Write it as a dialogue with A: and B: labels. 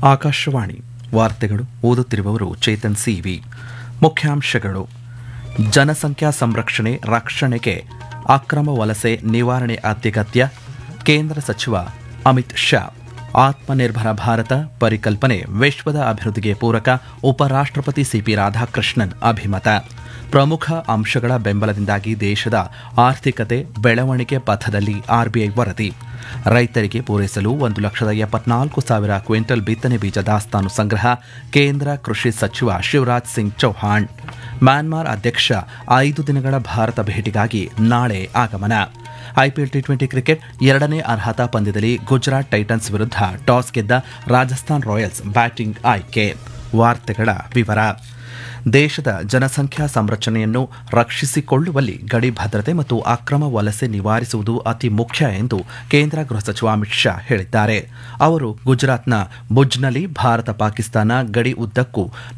A: ಆಕಾಶವಾಣಿ ವಾರ್ತೆಗಳು ಓದುತ್ತಿರುವವರು ಚೇತನ್ ಸಿವಿ ಮುಖ್ಯಾಂಶಗಳು ಜನಸಂಖ್ಯಾ ಸಂರಕ್ಷಣೆ ರಕ್ಷಣೆಗೆ ಅಕ್ರಮ ವಲಸೆ ನಿವಾರಣೆ ಅತ್ಯಗತ್ಯ ಕೇಂದ್ರ ಸಚಿವ ಅಮಿತ್ ಶಾ ಆತ್ಮನಿರ್ಭರ ಭಾರತ ಪರಿಕಲ್ಪನೆ ವಿಶ್ವದ ಅಭಿವೃದ್ಧಿಗೆ ಪೂರಕ ಉಪರಾಷ್ಟ್ರಪತಿ ಸಿಪಿ ರಾಧಾಕೃಷ್ಣನ್ ಅಭಿಮತ ಪ್ರಮುಖ ಅಂಶಗಳ ಬೆಂಬಲದಿಂದಾಗಿ ದೇಶದ ಆರ್ಥಿಕತೆ ಬೆಳವಣಿಗೆ ಪಥದಲ್ಲಿ ಆರ್ಬಿಐ ವರದಿ ರೈತರಿಗೆ ಪೂರೈಸಲು ಒಂದು ಲಕ್ಷದ ಎಪ್ಪತ್ನಾಲ್ಕು ಸಾವಿರ ಕ್ವಿಂಟಲ್ ಬಿತ್ತನೆ ಬೀಜ ದಾಸ್ತಾನು ಸಂಗ್ರಹ ಕೇಂದ್ರ ಕೃಷಿ ಸಚಿವ ಶಿವರಾಜ್ ಸಿಂಗ್ ಚೌಹಾಣ್ ಮ್ಯಾನ್ಮಾರ್ ಅಧ್ಯಕ್ಷ ಐದು ದಿನಗಳ ಭಾರತ ಭೇಟಿಗಾಗಿ ನಾಳೆ ಆಗಮನ ಐಪಿಎಲ್ ಟಿ ಟ್ವೆಂಟಿ ಕ್ರಿಕೆಟ್ ಎರಡನೇ ಅರ್ಹತಾ ಪಂದ್ಯದಲ್ಲಿ ಗುಜರಾತ್ ಟೈಟನ್ಸ್ ವಿರುದ್ಧ ಟಾಸ್ ಗೆದ್ದ ರಾಜಸ್ಥಾನ್ ರಾಯಲ್ಸ್ ಬ್ಯಾಟಿಂಗ್ ಆಯ್ಕೆ ವಾರ್ತೆಗಳ ವಿವರ ದೇಶದ ಜನಸಂಖ್ಯಾ ಸಂರಚನೆಯನ್ನು ರಕ್ಷಿಸಿಕೊಳ್ಳುವಲ್ಲಿ ಗಡಿ ಭದ್ರತೆ ಮತ್ತು ಅಕ್ರಮ ವಲಸೆ ನಿವಾರಿಸುವುದು ಅತಿ ಮುಖ್ಯ ಎಂದು ಕೇಂದ್ರ ಗೃಹ ಸಚಿವ ಅಮಿತ್ ಶಾ ಹೇಳಿದ್ದಾರೆ ಅವರು ಗುಜರಾತ್ನ ಭುಜ್ನಲ್ಲಿ ಭಾರತ ಪಾಕಿಸ್ತಾನ ಗಡಿ ಉದ್ದಕ್ಕೂ